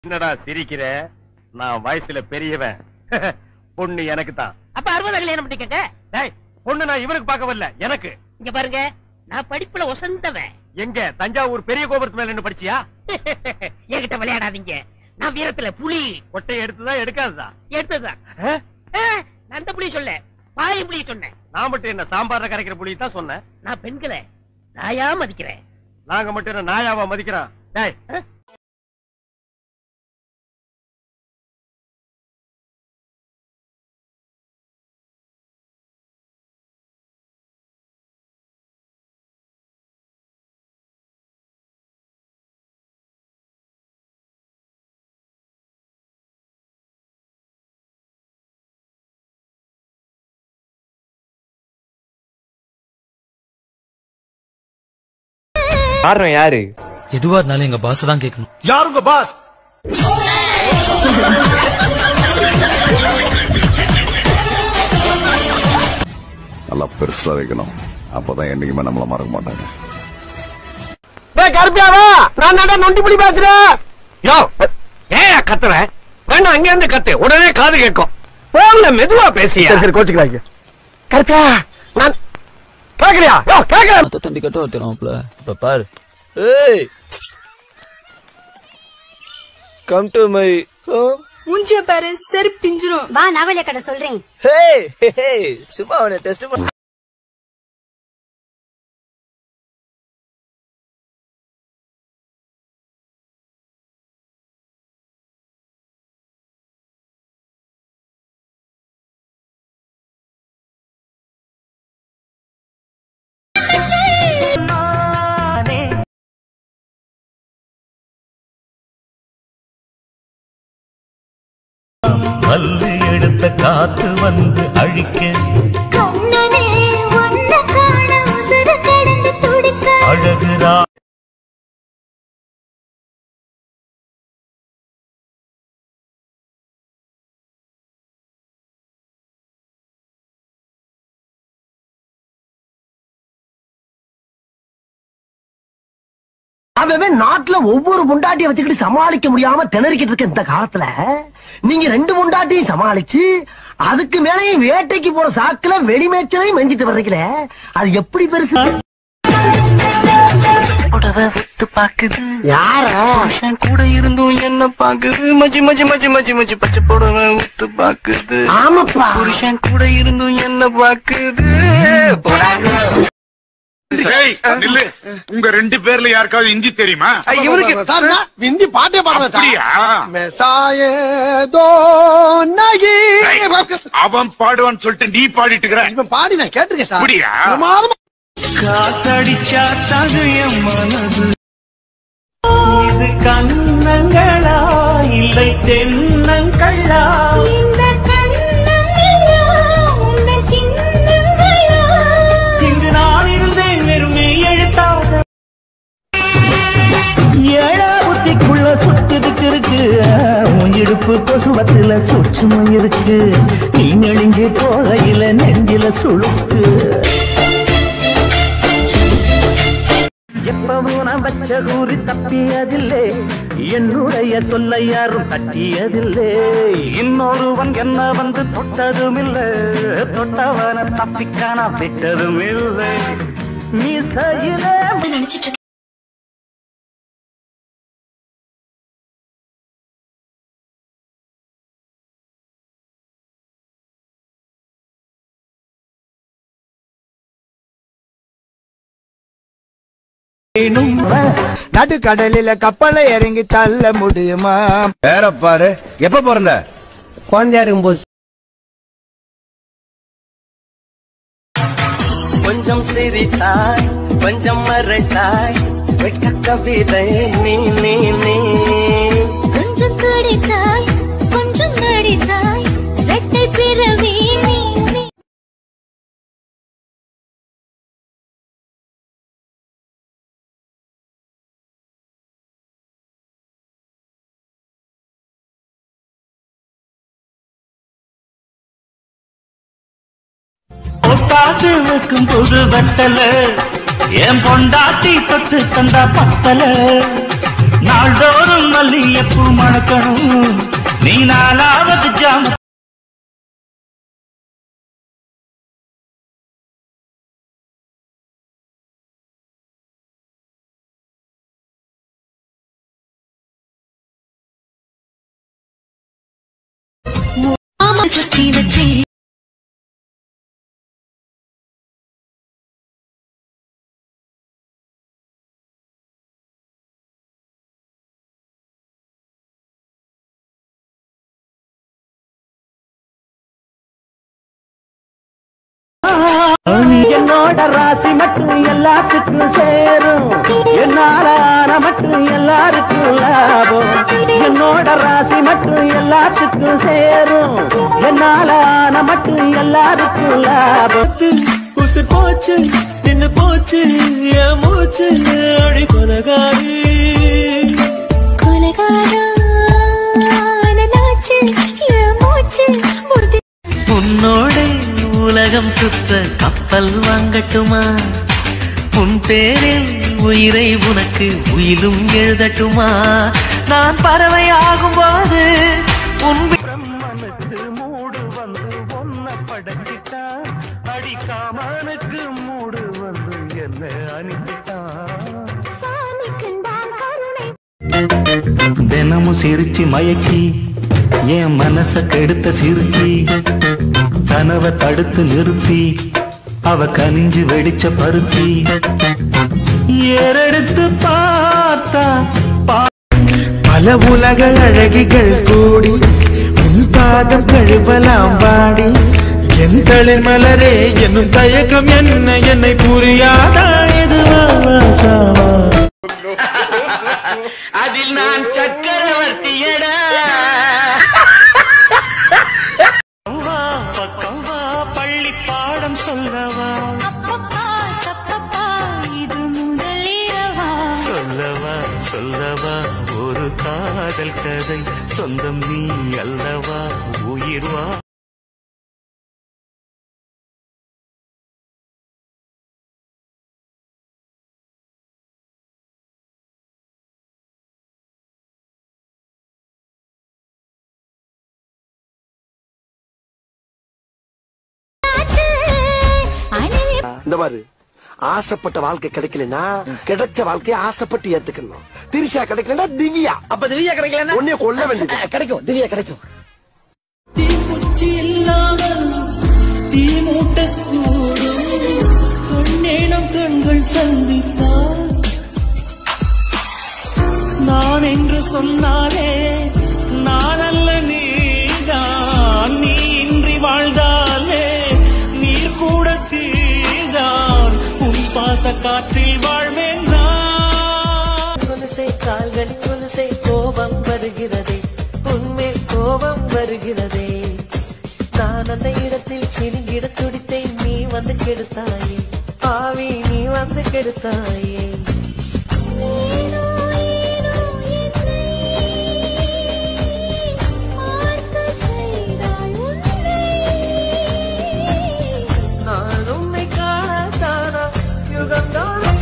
என்னடா சிரிக்கிற நான் வயசுல பெரியவன் பொண்ணு எனக்கு தான் அப்ப அறுபது கல்யாணம் பண்ணிக்கங்க டேய் பொண்ணு நான் இவனுக்கு பார்க்க வரல எனக்கு இங்க பாருங்க நான் படிப்புல ஒசந்தவன் எங்க தஞ்சாவூர் பெரிய கோபுரத்து மேல நின்னு படிச்சியா என்கிட்ட விளையாடாதீங்க நான் வீரத்துல புலி கொட்டையை எடுத்துதான் எடுக்காததா எடுத்ததுதான் ஆ? ஆ, நான் அந்த புலி சொல்ல பாய் புலி சொன்னேன் நான் மட்டும் என்ன சாம்பார்ல கரைக்கிற புலி தான் சொன்னேன் நான் பெண்களை நாயா மதிக்கிறேன் நாங்க மட்டும் என்ன நாயாவா மதிக்கிறோம் டேய் ஆ? காரணம் யாரு எதுவா இருந்தாலும் எங்க பாஸ் தான் கேட்கணும் யாருங்க பாஸ் நல்லா பெருசா வைக்கணும் அப்பதான் என்னைக்குமே நம்மள மறக்க மாட்டாங்க கருப்பியாவா நான் தாண்டா நொண்டி புலி பேசுறேன் யோ ஏன் கத்துற வேண்டாம் அங்க இருந்து கத்து உடனே காது கேட்கும் போன்ல மெதுவா பேசிய சரி கோச்சுக்கிறாங்க கருப்பியா நான் கேக்கலையா யோ கேக்கல தண்டி கட்ட ஒருத்தனாப்ல இப்ப பாரு ஏய் கம் டு மை மூஞ்சிய பாரு செருப்பு பிஞ்சிரும் வா நவல கடை சொல்றேன் ஹே ஹே சும்மா அவனை டெஸ்ட் பண்ண பல்லு எடுத்த காத்து வந்து அழிக்க கண்ணனே ஒன்ன காண உசுறு கடந்து துடிக்க அழகுரா அவன் நாட்டுல ஒவ்வொரு முண்டாட்டியை வச்சுக்கிட்டு சமாளிக்க முடியாம திணறிக்கிட்டு இருக்க இந்த காலத்துல நீங்க ரெண்டு முண்டாட்டியும் சமாளிச்சு அதுக்கு மேலேயும் வேட்டைக்கு போற சாக்குல வெளிமேச்சலையும் மெஞ்சிட்டு வர்றீங்களே அது எப்படி பெருசு யார கூட இருந்தும் என்ன பாக்குது மச்சி மச்சி மச்சி மச்சி மச்சி பச்சை புடவை உத்து பாக்குது ஆமாப்பா புருஷன் கூட இருந்தும் என்ன பாக்குது ஏய், நில்லு உங்க ரெண்டு பேர்ல யாருக்காவது ஹிந்தி தெரியுமா இவருக்கு ஹிந்தி பாட்டே அப்படியா மெசாயே தோ நகி அவன் பாடுவான்னு சொல்லிட்டு நீ பாடிட்டு இருக்கிற இவன் பாடி நான் கேட்டிருக்கேன் சார் அப்படியா பிரமாதமா காத்தடிச்சா தகுயம் மனது இது கண்ணங்களா இல்லை தென்னங்களா இந்த கண்ணம் எல்லாம் உந்த கிண்ணங்களா இங்கு நான் இருந்தேன் வெறுமே எழுத்தாக ஏழா புத்திக்குள்ள சுத்துதுக்கு இருக்கு உன் இடுப்பு கொசுவத்துல சூட்சுமம் இருக்கு நீ நெளிஞ்சு போகையில நெஞ்சில சுழுக்கு எப்பவும் நான் வச்ச கூறி தப்பியதில்லை என்னுடைய சொல்ல யாரும் தட்டியதில்லை இன்னொருவன் என்ன வந்து தொட்டதும் இல்லை தொட்டவன தப்பிக்க நான் விட்டதும் இல்லை மீசையிலே நினைச்சிட்டு நடுக்கடலில கப்பலை இறங்கி தள்ள முடியுமா வேற பாரு எப்ப பிறந்த குழந்தையா இருக்கும்போது கொஞ்சம் சிரித்தாய் கொஞ்சம் மறைத்தாய் வெட்க கவிதை நீ நீ நீ கொஞ்சம் துடித்தாய் கொஞ்சம் நடித்தாய் ரெட்டை பிறவி நீ நீ காசு வைக்கும் புது வட்டல என் பொண்டாட்டி தொட்டு தந்தா பத்தல நாள்தோறும் மல்லியப்பூ மணக்கணும் நீ நாலாவது ஜாம மாமா சுத்தி வச்சே நீ என்னோட ராசி மட்டும் எல்லாத்துக்கும் சேரும் என்னால ஆன மட்டும் எல்லாருக்கும் லாபம் என்னோட ராசி மட்டும் எல்லாத்துக்கும் சேரும் என்னால ஆன மட்டும் எல்லாருக்கும் லாபம் உசு போச்சு என்ன போச்சு என் மூச்சு அடி கொலகாரி கொலகாராச்சு என் மூச்சு முறுதி உன்னோட உலகம் சுற்ற கப்பல் வாங்கட்டுமா உன் பேரில் உயிரை உனக்கு உயிலும் எழுதட்டுமா நான் பறவையாகும் போது உன் வி- பிரம்மனுக்கு மூடு வந்து ஒன்ன படைச்சிட்டா அடிக்காமனுக்கு மூடு வந்து என்ன அனுப்பிட்டான் சாமிக்குந்தான் கருணை தினமும் சிரிச்சு மயக்கி என் மனச கெடுத்த சிறுக்கி கனவை தடுத்து நிறுத்தி அவ கனிஞ்சு வெடிச்ச பருத்தி ஏறெடுத்து பார்த்தா பல உலக அழகிகள் கூடி உன் பாதம் கழுவலாம் பாடி என் தளிர் மலரே என்னும் தயக்கம் என்ன என்னை புரியாதா எதுவா சாவா அதில் நான் சக்கரவர்த்தியடா வா, பக்கம் வா பள்ளி பாடம் சொல்லவா அப்பப்பா தப்பப்பா இது முதலிரவா சொல்லவா சொல்லவா ஒரு காதல் கதை சொந்தம் நீ அல்லவா உயிர் வா இந்த மாதிரி ஆசைப்பட்ட வாழ்க்கை கிடைக்கலனா கிடைச்ச வாழ்க்கையை ஆசைப்பட்டு ஏத்துக்கணும் திரிசா கிடைக்கலனா திவ்யா அப்ப திவ்யா கிடைக்கலன்னா உன்னைய கொல்ல வேண்டியது கிடைக்கும் திவ்யா கிடைக்கும் தீக்குச்சி இல்லாமல் தீ மூட்டக்கூடும் கண்ணேனம் கண்கள் சந்தித்தால் நான் என்று சொன்னாலே நான் அல்ல நீதான் நீ இன்றி வாழ்ந்தாலே நீர் கூட தீதான் உன் சுவாச காற்றில் வாழ்வேன் நான் கொலுசை கால்களின் கொலுசை கோபம் வருகிறதே உண்மை கோபம் வருகிறதே நான் அந்த இடத்தில் சிறுகிட துடித்தேன் நீ வந்து கெடுத்தாயே ஆவி நீ வந்து கெடுத்தாயே ஏனோ ஏனோ என்னை பார்க்க செய்தாய் உன்னை நான் உன்னை காணத்தானா யுகந்தான்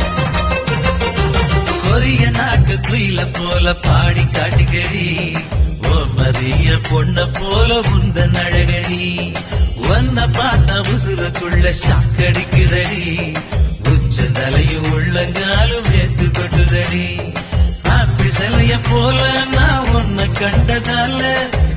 கொரிய நாட்டு குயில போல பாடி காட்டுகடி ஓ மதிய பொண்ண போல உந்த நழகடி வந்த பார்த்த உசுருக்குள்ள ஷாக்கடிக்குதடி உச்ச தலையும் உள்ளங்காலும் வேத்து கொட்டுதடி ஆப்பிள் சிலைய போல நான் உன்னை கண்டதால